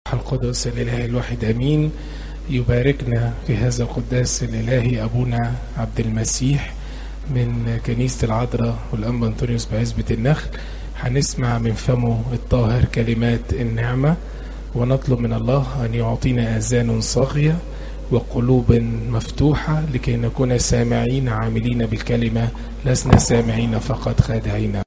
القدس الإله الواحد أمين يباركنا في هذا القداس الإلهي أبونا عبد المسيح من كنيسة العذراء والأنبا أنطونيوس بعزبة النخل هنسمع من فمه الطاهر كلمات النعمة ونطلب من الله أن يعطينا آذان صاغية وقلوب مفتوحة لكي نكون سامعين عاملين بالكلمة لسنا سامعين فقط خادعين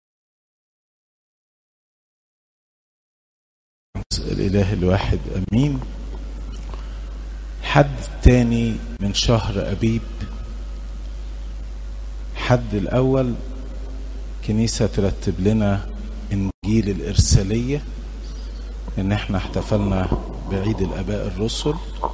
الإله الواحد أمين حد تاني من شهر أبيب حد الأول كنيسة ترتب لنا إنجيل الإرسالية إن إحنا احتفلنا بعيد الآباء الرسل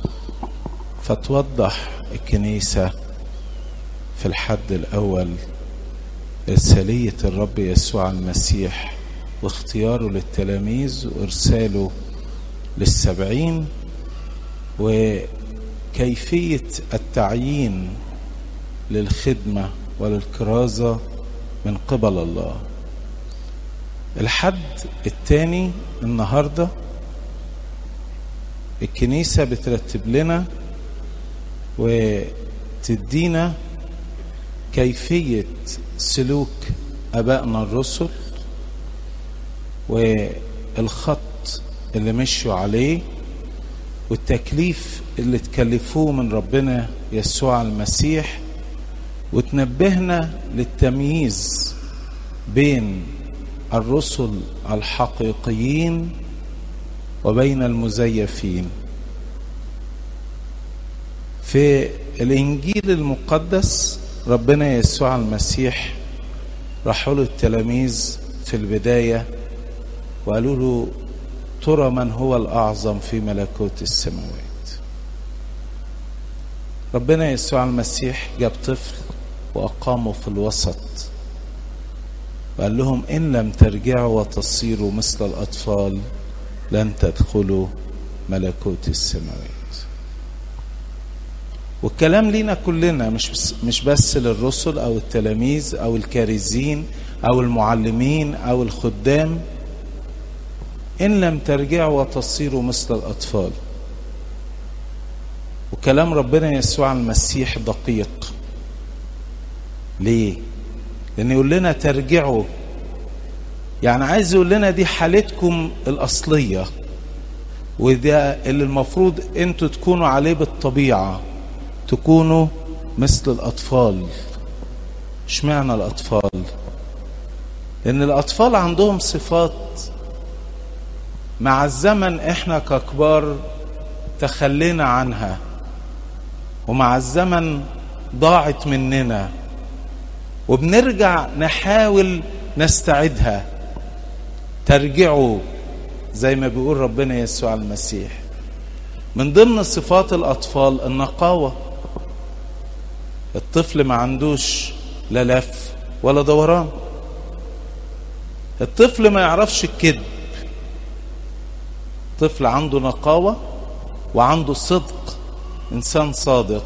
فتوضح الكنيسة في الحد الأول إرسالية الرب يسوع المسيح واختياره للتلاميذ وإرساله للسبعين وكيفية التعيين للخدمة وللكرازة من قبل الله الحد الثاني النهاردة الكنيسة بترتب لنا وتدينا كيفية سلوك أبائنا الرسل والخط اللي مشوا عليه والتكليف اللي تكلفوه من ربنا يسوع المسيح وتنبهنا للتمييز بين الرسل الحقيقيين وبين المزيفين في الانجيل المقدس ربنا يسوع المسيح راحوا له التلاميذ في البدايه وقالوا له ترى من هو الأعظم في ملكوت السماوات ربنا يسوع المسيح جاب طفل وأقامه في الوسط وقال لهم إن لم ترجعوا وتصيروا مثل الأطفال لن تدخلوا ملكوت السماوات والكلام لينا كلنا مش بس, مش بس للرسل أو التلاميذ أو الكارزين أو المعلمين أو الخدام إن لم ترجعوا وتصيروا مثل الأطفال وكلام ربنا يسوع المسيح دقيق ليه؟ لأن يقول لنا ترجعوا يعني عايز يقول لنا دي حالتكم الأصلية وده اللي المفروض انتوا تكونوا عليه بالطبيعة تكونوا مثل الأطفال اشمعنى الأطفال؟ لأن الأطفال عندهم صفات مع الزمن احنا ككبار تخلينا عنها ومع الزمن ضاعت مننا وبنرجع نحاول نستعيدها ترجعوا زي ما بيقول ربنا يسوع المسيح من ضمن صفات الأطفال النقاوة الطفل ما عندوش لا لف ولا دوران الطفل ما يعرفش الكذب طفل عنده نقاوة وعنده صدق إنسان صادق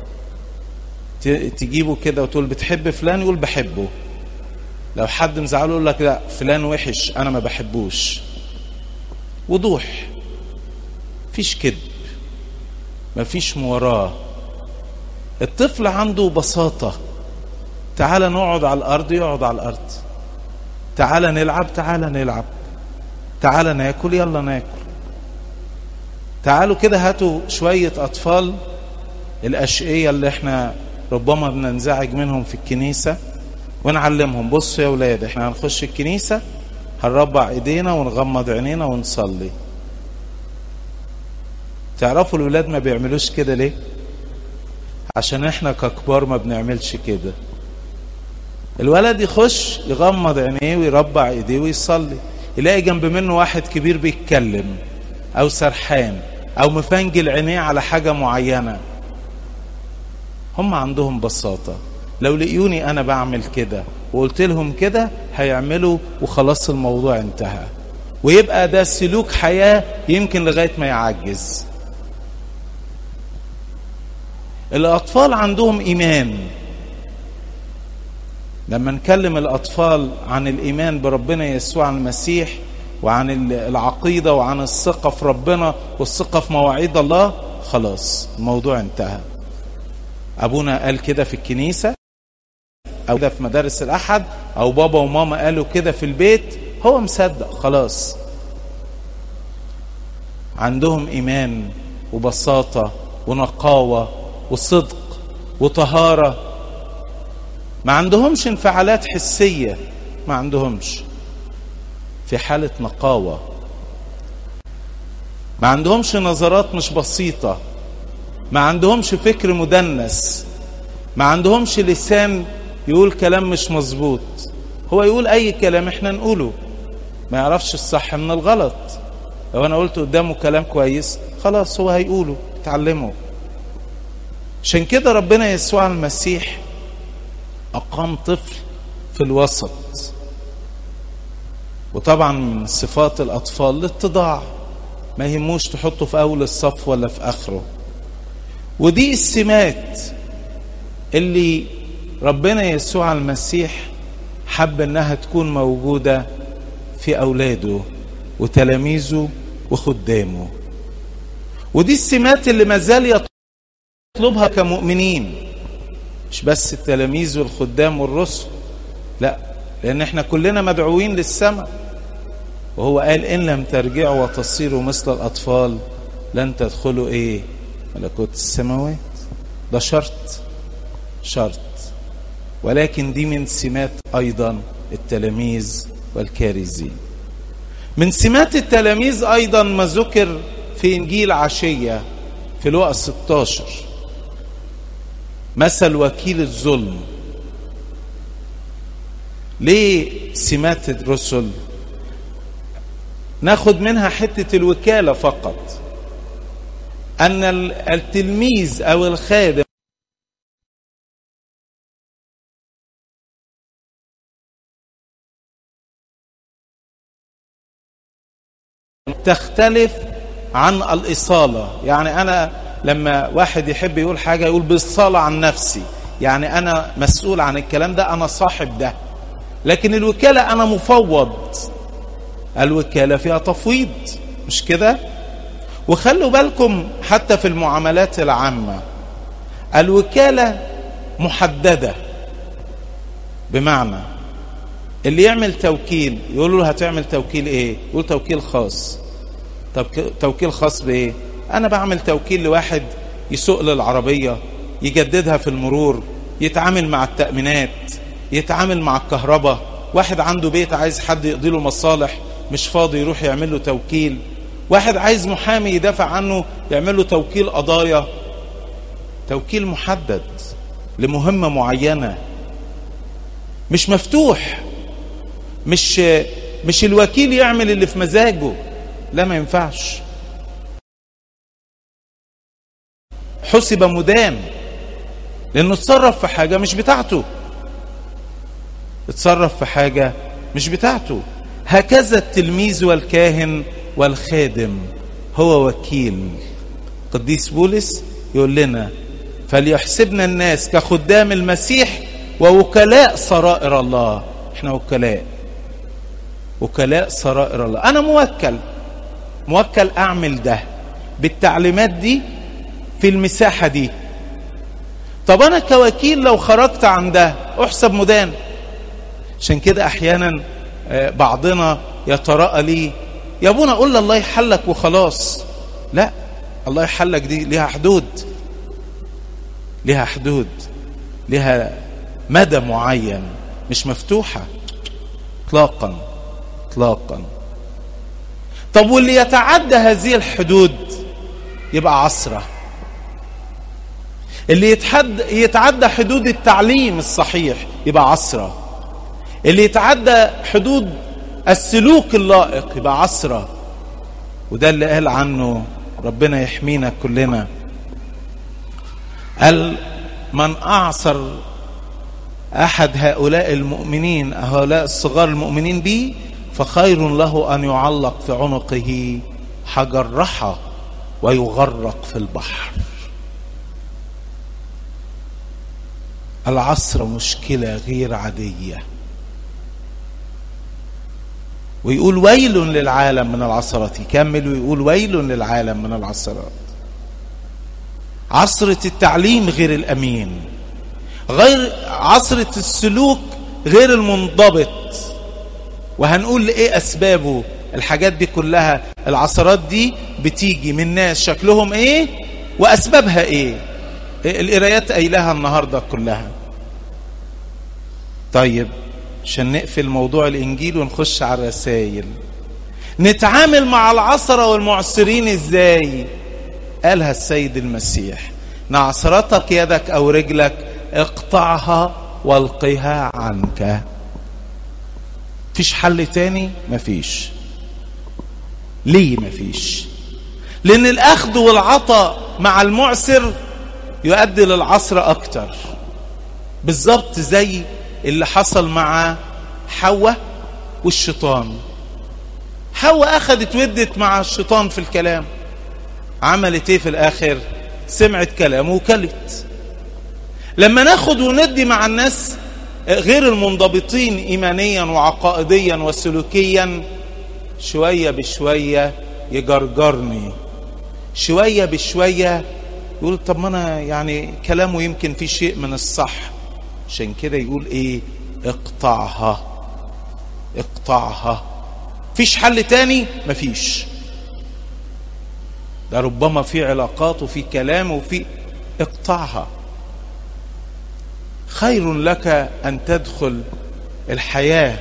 تجيبه كده وتقول بتحب فلان يقول بحبه لو حد مزعله يقول لك لا فلان وحش أنا ما بحبوش وضوح فيش كذب مفيش مواراه الطفل عنده بساطة تعال نقعد على الأرض يقعد على الأرض تعال نلعب تعال نلعب تعال ناكل يلا ناكل تعالوا كده هاتوا شوية أطفال الأشقية اللي احنا ربما بننزعج منهم في الكنيسة ونعلمهم بصوا يا ولاد احنا هنخش الكنيسة هنربع ايدينا ونغمض عينينا ونصلي تعرفوا الولاد ما بيعملوش كده ليه عشان احنا ككبار ما بنعملش كده الولد يخش يغمض عينيه ويربع ايديه ويصلي يلاقي جنب منه واحد كبير بيتكلم او سرحان او مفنجل عينيه على حاجة معينة هم عندهم بساطة لو لقيوني انا بعمل كده وقلت لهم كده هيعملوا وخلاص الموضوع انتهى ويبقى ده سلوك حياة يمكن لغاية ما يعجز الاطفال عندهم ايمان لما نكلم الاطفال عن الايمان بربنا يسوع المسيح وعن العقيدة وعن الثقة في ربنا والثقة في مواعيد الله خلاص الموضوع انتهى أبونا قال كده في الكنيسة أو كده في مدارس الأحد أو بابا وماما قالوا كده في البيت هو مصدق خلاص عندهم إيمان وبساطة ونقاوة وصدق وطهارة ما عندهمش انفعالات حسية ما عندهمش في حالة نقاوة ما عندهمش نظرات مش بسيطة ما عندهمش فكر مدنس ما عندهمش لسان يقول كلام مش مظبوط هو يقول اي كلام احنا نقوله ما يعرفش الصح من الغلط لو انا قلت قدامه كلام كويس خلاص هو هيقوله اتعلمه عشان كده ربنا يسوع المسيح اقام طفل في الوسط وطبعا من صفات الاطفال الاتضاع ما يهموش تحطه في اول الصف ولا في اخره ودي السمات اللي ربنا يسوع المسيح حب انها تكون موجوده في اولاده وتلاميذه وخدامه ودي السمات اللي ما زال يطلبها كمؤمنين مش بس التلاميذ والخدام والرسل لا لان احنا كلنا مدعوين للسماء وهو قال ان لم ترجعوا وتصيروا مثل الاطفال لن تدخلوا ايه ملكوت السماوات ده شرط شرط ولكن دي من سمات ايضا التلاميذ والكارزين من سمات التلاميذ ايضا ما ذكر في انجيل عشيه في لوقا 16 مثل وكيل الظلم ليه سمات الرسل ناخد منها حته الوكاله فقط ان التلميذ او الخادم تختلف عن الإصالة يعني أنا لما واحد يحب يقول حاجة يقول بالصالة عن نفسي يعني أنا مسؤول عن الكلام ده أنا صاحب ده لكن الوكالة أنا مفوض الوكالة فيها تفويض مش كده وخلوا بالكم حتى في المعاملات العامة الوكالة محددة بمعنى اللي يعمل توكيل يقول له هتعمل توكيل ايه يقول توكيل خاص طب توكيل خاص بايه انا بعمل توكيل لواحد يسوق للعربيه يجددها في المرور يتعامل مع التامينات يتعامل مع الكهرباء واحد عنده بيت عايز حد يقضي له مصالح مش فاضي يروح يعمل له توكيل واحد عايز محامي يدافع عنه يعمل له توكيل قضايا توكيل محدد لمهمه معينه مش مفتوح مش مش الوكيل يعمل اللي في مزاجه لا ما ينفعش حسب مدان لانه اتصرف في حاجه مش بتاعته اتصرف في حاجه مش بتاعته هكذا التلميذ والكاهن والخادم هو وكيل قديس بولس يقول لنا فليحسبنا الناس كخدام المسيح ووكلاء سرائر الله احنا وكلاء وكلاء سرائر الله انا موكل موكل اعمل ده بالتعليمات دي في المساحة دي طب انا كوكيل لو خرجت عن ده احسب مدان عشان كده احيانا بعضنا يتراءى لي يا ابونا قول الله يحلك وخلاص لا الله يحلك دي ليها حدود ليها حدود ليها مدى معين مش مفتوحة اطلاقا اطلاقا طب واللي يتعدى هذه الحدود يبقى عصرة اللي يتحد يتعدى حدود التعليم الصحيح يبقى عصرة اللي يتعدى حدود السلوك اللائق يبقى عصرة وده اللي قال عنه ربنا يحمينا كلنا قال من أعصر أحد هؤلاء المؤمنين هؤلاء الصغار المؤمنين بي فخير له أن يعلق في عنقه حجر رحى ويغرق في البحر العصر مشكلة غير عادية ويقول ويل للعالم من العثرات يكمل ويقول ويل للعالم من العثرات عصرة التعليم غير الأمين غير عصرة السلوك غير المنضبط وهنقول ايه اسبابه الحاجات دي كلها العثرات دي بتيجي من ناس شكلهم ايه واسبابها ايه القرايات قايلها النهارده كلها طيب عشان نقفل موضوع الانجيل ونخش على الرسائل نتعامل مع العثرة والمعسرين ازاي قالها السيد المسيح نعثرتك يدك او رجلك اقطعها والقها عنك فيش حل تاني مفيش ليه مفيش لان الاخذ والعطاء مع المعسر يؤدي للعصر اكتر بالظبط زي اللي حصل مع حواء والشيطان حواء اخذت ودت مع الشيطان في الكلام عملت ايه في الاخر سمعت كلامه وكلت لما ناخد وندي مع الناس غير المنضبطين ايمانيا وعقائديا وسلوكيا شويه بشويه يجرجرني شويه بشويه يقول طب ما انا يعني كلامه يمكن في شيء من الصح عشان كده يقول ايه اقطعها اقطعها فيش حل تاني مفيش ده ربما في علاقات وفي كلام وفي اقطعها خير لك ان تدخل الحياه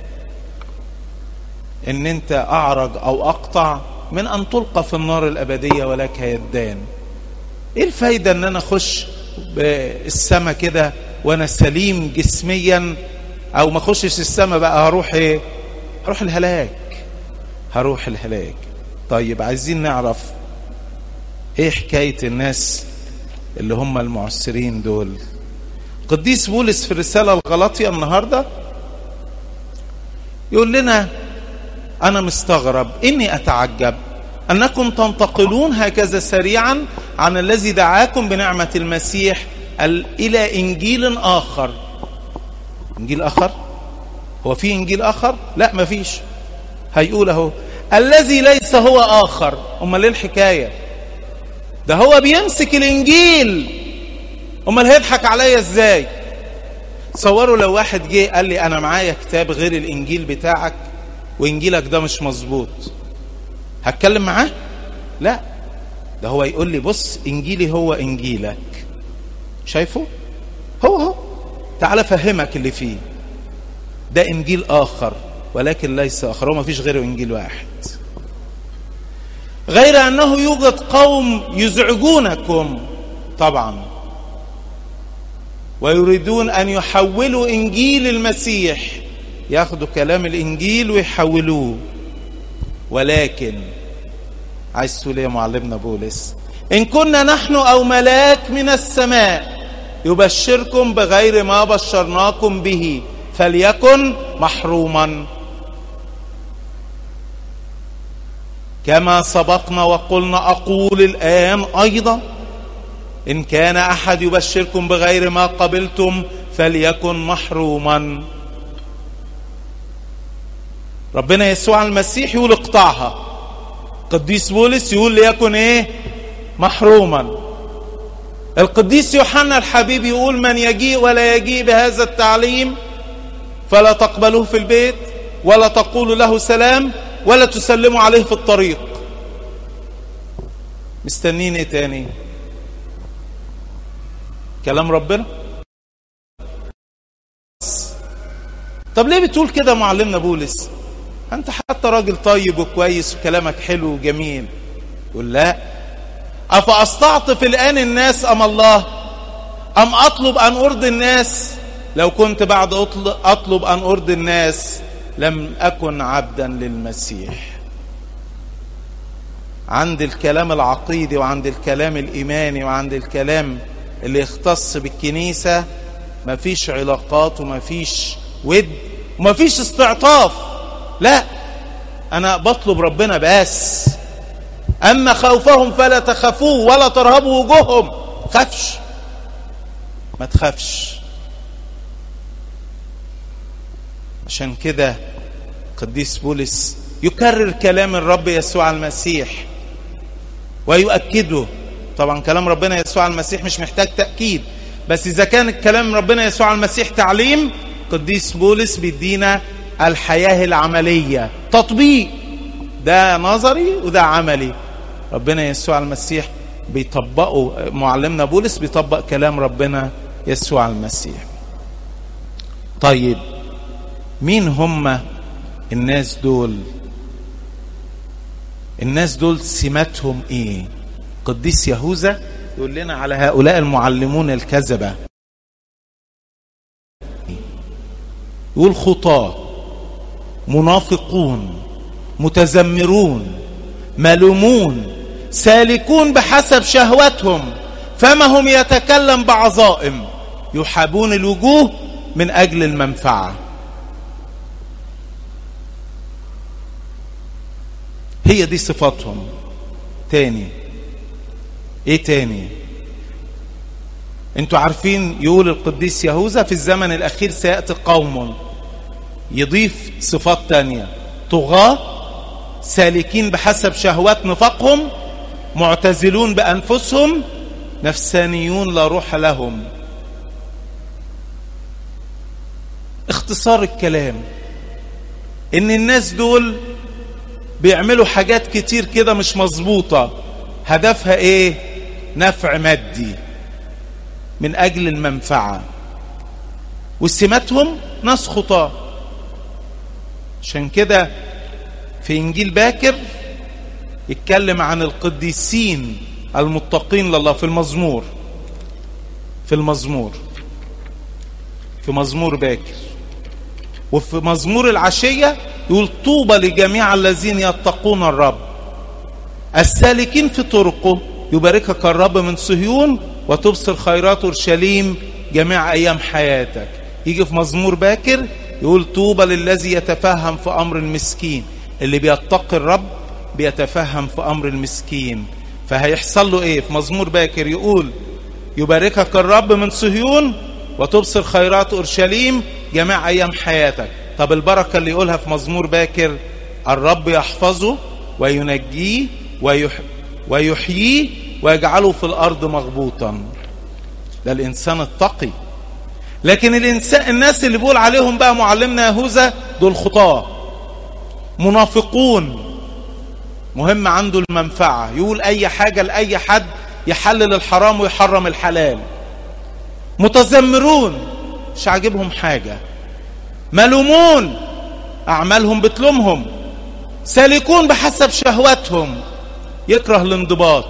ان انت اعرج او اقطع من ان تلقى في النار الابديه ولك يدان ايه الفايده ان انا اخش السما كده وانا سليم جسميا او ما اخشش السما بقى هروح ايه هروح الهلاك هروح الهلاك طيب عايزين نعرف ايه حكايه الناس اللي هم المعسرين دول قديس بولس في الرساله الغلطيه النهارده يقول لنا انا مستغرب اني اتعجب انكم تنتقلون هكذا سريعا عن الذي دعاكم بنعمه المسيح الى انجيل اخر انجيل اخر هو في انجيل اخر لا مفيش هيقول اهو الذي ليس هو اخر امال ايه الحكايه ده هو بيمسك الانجيل امال هيضحك عليا ازاي تصوروا لو واحد جه قال لي انا معايا كتاب غير الانجيل بتاعك وانجيلك ده مش مظبوط هتكلم معاه لا ده هو يقول لي بص انجيلي هو انجيلك شايفه هو هو تعال افهمك اللي فيه ده انجيل اخر ولكن ليس اخر هو ما فيش غيره انجيل واحد غير انه يوجد قوم يزعجونكم طبعا ويريدون ان يحولوا انجيل المسيح ياخدوا كلام الانجيل ويحولوه ولكن عايز تقول ايه يا معلمنا بولس ان كنا نحن او ملاك من السماء يبشركم بغير ما بشرناكم به فليكن محروما كما سبقنا وقلنا اقول الان ايضا ان كان احد يبشركم بغير ما قبلتم فليكن محروما ربنا يسوع المسيح يقول اقطعها قديس بولس يقول ليكن ايه محروما القديس يوحنا الحبيب يقول من يجيء ولا يجيء بهذا التعليم فلا تقبلوه في البيت ولا تقولوا له سلام ولا تسلموا عليه في الطريق مستنين ايه تاني كلام ربنا طب ليه بتقول كده معلمنا بولس انت حتى راجل طيب وكويس وكلامك حلو وجميل يقول لا افاستعطف الان الناس ام الله ام اطلب ان ارضي الناس لو كنت بعد اطلب ان ارضي الناس لم اكن عبدا للمسيح عند الكلام العقيدي وعند الكلام الايماني وعند الكلام اللي يختص بالكنيسه مفيش علاقات ومفيش ود ومفيش استعطاف لا انا بطلب ربنا بس اما خوفهم فلا تخافوه ولا ترهبوا وجوههم خافش ما تخافش عشان كده قديس بولس يكرر كلام الرب يسوع المسيح ويؤكده طبعا كلام ربنا يسوع المسيح مش محتاج تأكيد بس إذا كان الكلام ربنا يسوع المسيح تعليم قديس بولس بيدينا الحياة العملية تطبيق ده نظري وده عملي ربنا يسوع المسيح بيطبقه معلمنا بولس بيطبق كلام ربنا يسوع المسيح طيب مين هم الناس دول الناس دول سماتهم ايه قديس يهوذا يقول لنا على هؤلاء المعلمون الكذبة يقول خطاة منافقون متذمرون ملومون سالكون بحسب شهوتهم فما هم يتكلم بعظائم يحابون الوجوه من أجل المنفعة هي دي صفاتهم تاني ايه تاني انتوا عارفين يقول القديس يهوذا في الزمن الاخير سيأتي قوم يضيف صفات تانية طغاة سالكين بحسب شهوات نفاقهم معتزلون بأنفسهم نفسانيون لا روح لهم اختصار الكلام ان الناس دول بيعملوا حاجات كتير كده مش مظبوطة هدفها ايه نفع مادي من اجل المنفعة وسماتهم ناس خطاة عشان كده في انجيل باكر يتكلم عن القديسين المتقين لله في المزمور في المزمور في مزمور باكر وفي مزمور العشية يقول طوبى لجميع الذين يتقون الرب السالكين في طرقه يباركك الرب من صهيون وتبصر خيرات اورشليم جميع ايام حياتك يجي في مزمور باكر يقول طوبى للذي يتفهم في امر المسكين اللي بيتقي الرب بيتفهم في امر المسكين فهيحصل له ايه في مزمور باكر يقول يباركك الرب من صهيون وتبصر خيرات اورشليم جميع ايام حياتك طب البركه اللي يقولها في مزمور باكر الرب يحفظه وينجيه ويح ويحييه ويجعله في الارض مغبوطا ده الانسان التقي لكن الانسان الناس اللي بيقول عليهم بقى معلمنا يهوذا دول خطاه منافقون مهم عنده المنفعه يقول اي حاجه لاي حد يحلل الحرام ويحرم الحلال متذمرون مش عاجبهم حاجه ملومون اعمالهم بتلومهم سالكون بحسب شهواتهم يكره الانضباط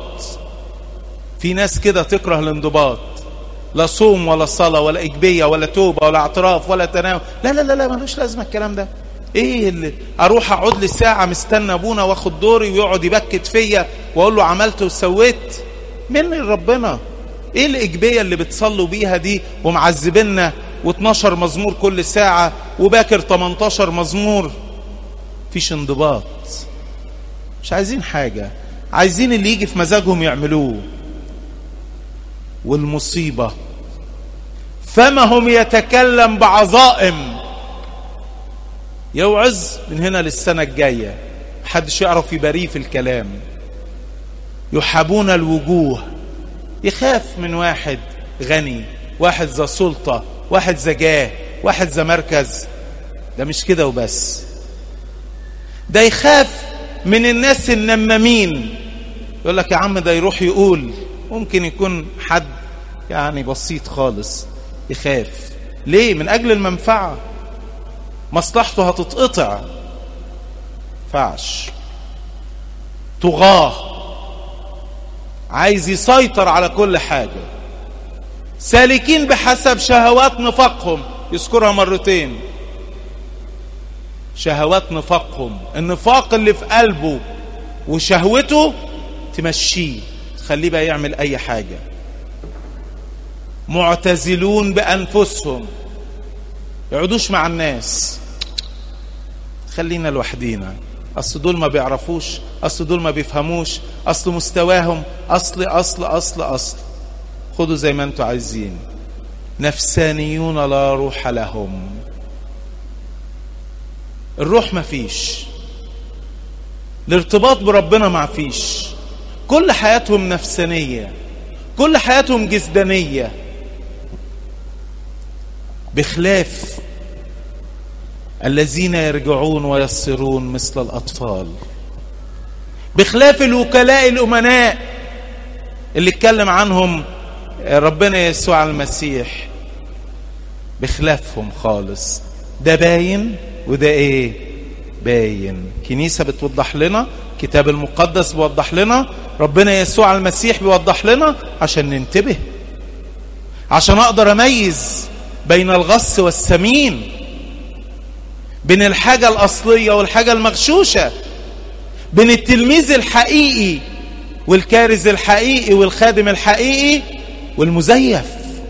في ناس كده تكره الانضباط لا صوم ولا صلاة ولا إجبية ولا توبة ولا اعتراف ولا تناول لا لا لا لا ملوش لازمة الكلام ده ايه اللي اروح اقعد لي ساعة مستنى ابونا واخد دوري ويقعد يبكت فيا واقول له عملت وسويت من ربنا ايه الاجبية اللي بتصلوا بيها دي ومعذبيننا و12 مزمور كل ساعة وباكر 18 مزمور فيش انضباط مش عايزين حاجة عايزين اللي يجي في مزاجهم يعملوه والمصيبة فمهم يتكلم بعظائم يوعظ من هنا للسنة الجاية محدش يعرف يباريه في الكلام يحابون الوجوه يخاف من واحد غني واحد ذا سلطة واحد ذا جاه واحد ذا مركز ده مش كده وبس ده يخاف من الناس النمامين يقول لك يا عم ده يروح يقول ممكن يكون حد يعني بسيط خالص يخاف ليه من اجل المنفعه مصلحته هتتقطع فعش طغاه عايز يسيطر على كل حاجه سالكين بحسب شهوات نفاقهم يذكرها مرتين شهوات نفاقهم النفاق اللي في قلبه وشهوته تمشيه تخليه بقى يعمل اي حاجه معتزلون بانفسهم يقعدوش مع الناس خلينا لوحدينا اصل دول ما بيعرفوش اصل دول ما بيفهموش اصل مستواهم اصل اصل اصل اصل خدوا زي ما انتوا عايزين نفسانيون لا روح لهم الروح مفيش الارتباط بربنا ما فيش كل حياتهم نفسانية كل حياتهم جسدانية بخلاف الذين يرجعون ويصيرون مثل الأطفال بخلاف الوكلاء الأمناء اللي اتكلم عنهم ربنا يسوع المسيح بخلافهم خالص ده باين وده ايه باين كنيسة بتوضح لنا كتاب المقدس بيوضح لنا ربنا يسوع المسيح بيوضح لنا عشان ننتبه عشان اقدر اميز بين الغص والسمين بين الحاجة الأصلية والحاجة المغشوشة بين التلميذ الحقيقي والكارز الحقيقي والخادم الحقيقي والمزيف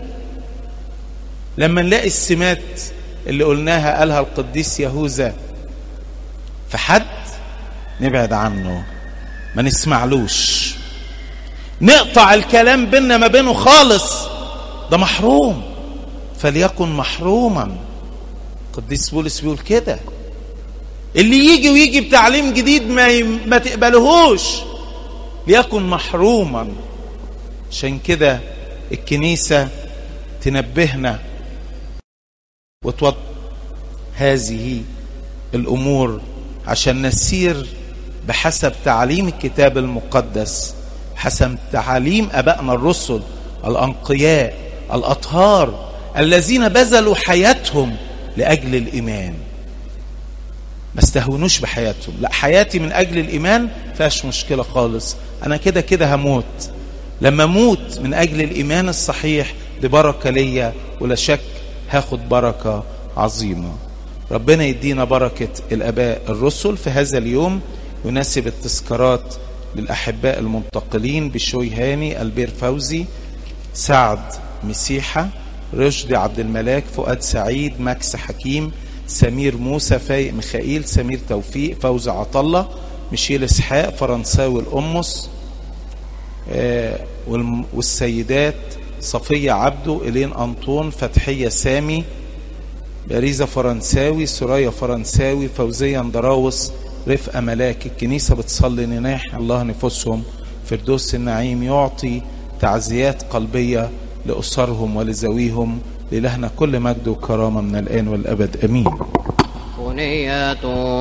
لما نلاقي السمات اللي قلناها قالها القديس يهوذا في حد نبعد عنه ما نسمعلوش نقطع الكلام بيننا ما بينه خالص ده محروم فليكن محروما قديس بولس بيقول كده اللي يجي ويجي بتعليم جديد ما ي... ما تقبلهوش ليكن محروما عشان كده الكنيسة تنبهنا وتوضح هذه الأمور عشان نسير بحسب تعليم الكتاب المقدس حسب تعاليم أبائنا الرسل الأنقياء الأطهار الذين بذلوا حياتهم لأجل الإيمان ما استهونوش بحياتهم لا حياتي من أجل الإيمان فيهاش مشكلة خالص أنا كده كده هموت لما أموت من أجل الإيمان الصحيح دي بركة ليا ولا شك هاخد بركة عظيمة ربنا يدينا بركة الأباء الرسل في هذا اليوم يناسب التذكارات للأحباء المنتقلين بشوي هاني البير فوزي سعد مسيحة رشدي عبد الملاك فؤاد سعيد ماكس حكيم سمير موسى فايق ميخائيل سمير توفيق فوزي عطلة ميشيل اسحاق فرنساوي الأمس آه والسيدات صفية عبده إلين أنطون فتحية سامي باريزة فرنساوي سرايا فرنساوي فوزية اندراوس رفقة ملاك الكنيسة بتصلي نناح الله نفوسهم فردوس النعيم يعطي تعزيات قلبية لأسرهم ولزويهم لإلهنا كل مجد وكرامة من الآن والأبد أمين بنية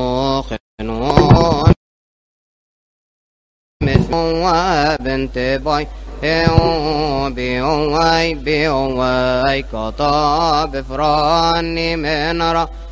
خنون وبنت باي بيوم بيوم كطاب فراني من را